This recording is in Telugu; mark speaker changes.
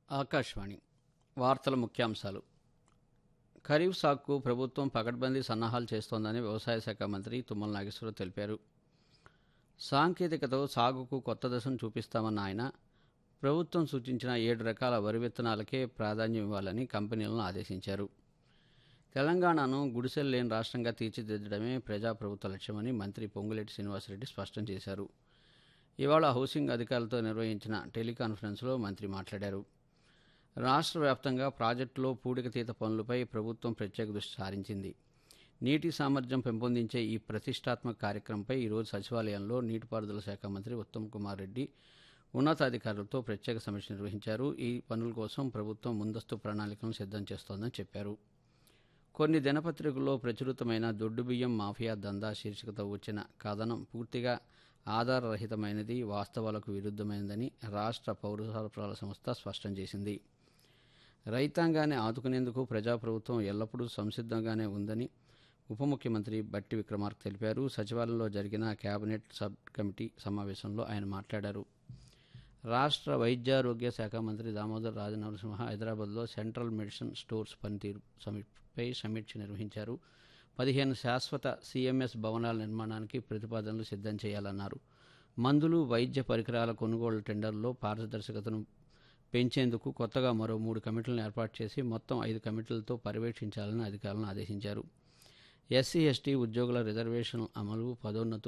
Speaker 1: ఆకాశవాణి వార్తల ముఖ్యాంశాలు ఖరీఫ్ సాగుకు ప్రభుత్వం పకడ్బందీ సన్నాహాలు చేస్తోందని వ్యవసాయ శాఖ మంత్రి తుమ్మల నాగేశ్వరరావు తెలిపారు సాంకేతికతో సాగుకు కొత్త దశను చూపిస్తామన్న ఆయన ప్రభుత్వం సూచించిన ఏడు రకాల వరి విత్తనాలకే ప్రాధాన్యం ఇవ్వాలని కంపెనీలను ఆదేశించారు తెలంగాణను గుడిసెలు లేని రాష్ట్రంగా తీర్చిదిద్దడమే ప్రజాప్రభుత్వ లక్ష్యమని మంత్రి పొంగులేటి శ్రీనివాసరెడ్డి స్పష్టం చేశారు ఇవాళ హౌసింగ్ అధికారులతో నిర్వహించిన టెలికాన్ఫరెన్స్లో మంత్రి మాట్లాడారు రాష్ట్ర వ్యాప్తంగా ప్రాజెక్టులో పూడికతీత పనులపై ప్రభుత్వం ప్రత్యేక దృష్టి సారించింది నీటి సామర్థ్యం పెంపొందించే ఈ ప్రతిష్టాత్మక కార్యక్రమంపై ఈరోజు సచివాలయంలో నీటిపారుదల శాఖ మంత్రి ఉత్తమ్ కుమార్ రెడ్డి ఉన్నతాధికారులతో ప్రత్యేక సమీక్ష నిర్వహించారు ఈ పనుల కోసం ప్రభుత్వం ముందస్తు ప్రణాళికలను సిద్ధం చేస్తోందని చెప్పారు కొన్ని దినపత్రికల్లో ప్రచురితమైన దొడ్డు బియ్యం మాఫియా దందా శీర్షికతో వచ్చిన కథనం పూర్తిగా ఆధారరహితమైనది వాస్తవాలకు విరుద్ధమైనదని రాష్ట్ర పౌర సరఫరాల సంస్థ స్పష్టం చేసింది రైతాంగాన్ని ఆదుకునేందుకు ప్రజాప్రభుత్వం ఎల్లప్పుడూ సంసిద్ధంగానే ఉందని ఉప ముఖ్యమంత్రి బట్టి విక్రమార్క తెలిపారు సచివాలయంలో జరిగిన కేబినెట్ సబ్ కమిటీ సమావేశంలో ఆయన మాట్లాడారు రాష్ట్ర వైద్యారోగ్య శాఖ మంత్రి దామోదర్ రాజనరసింహ హైదరాబాద్లో సెంట్రల్ మెడిసిన్ స్టోర్స్ పనితీరు సమీపై సమీక్ష నిర్వహించారు పదిహేను శాశ్వత సిఎంఎస్ భవనాల నిర్మాణానికి ప్రతిపాదనలు సిద్ధం చేయాలన్నారు మందులు వైద్య పరికరాల కొనుగోలు టెండర్లో పారదర్శకతను పెంచేందుకు కొత్తగా మరో మూడు కమిటీలను ఏర్పాటు చేసి మొత్తం ఐదు కమిటీలతో పర్యవేక్షించాలని అధికారులను ఆదేశించారు ఎస్సీ ఎస్టీ ఉద్యోగుల రిజర్వేషన్ అమలు పదోన్నతులు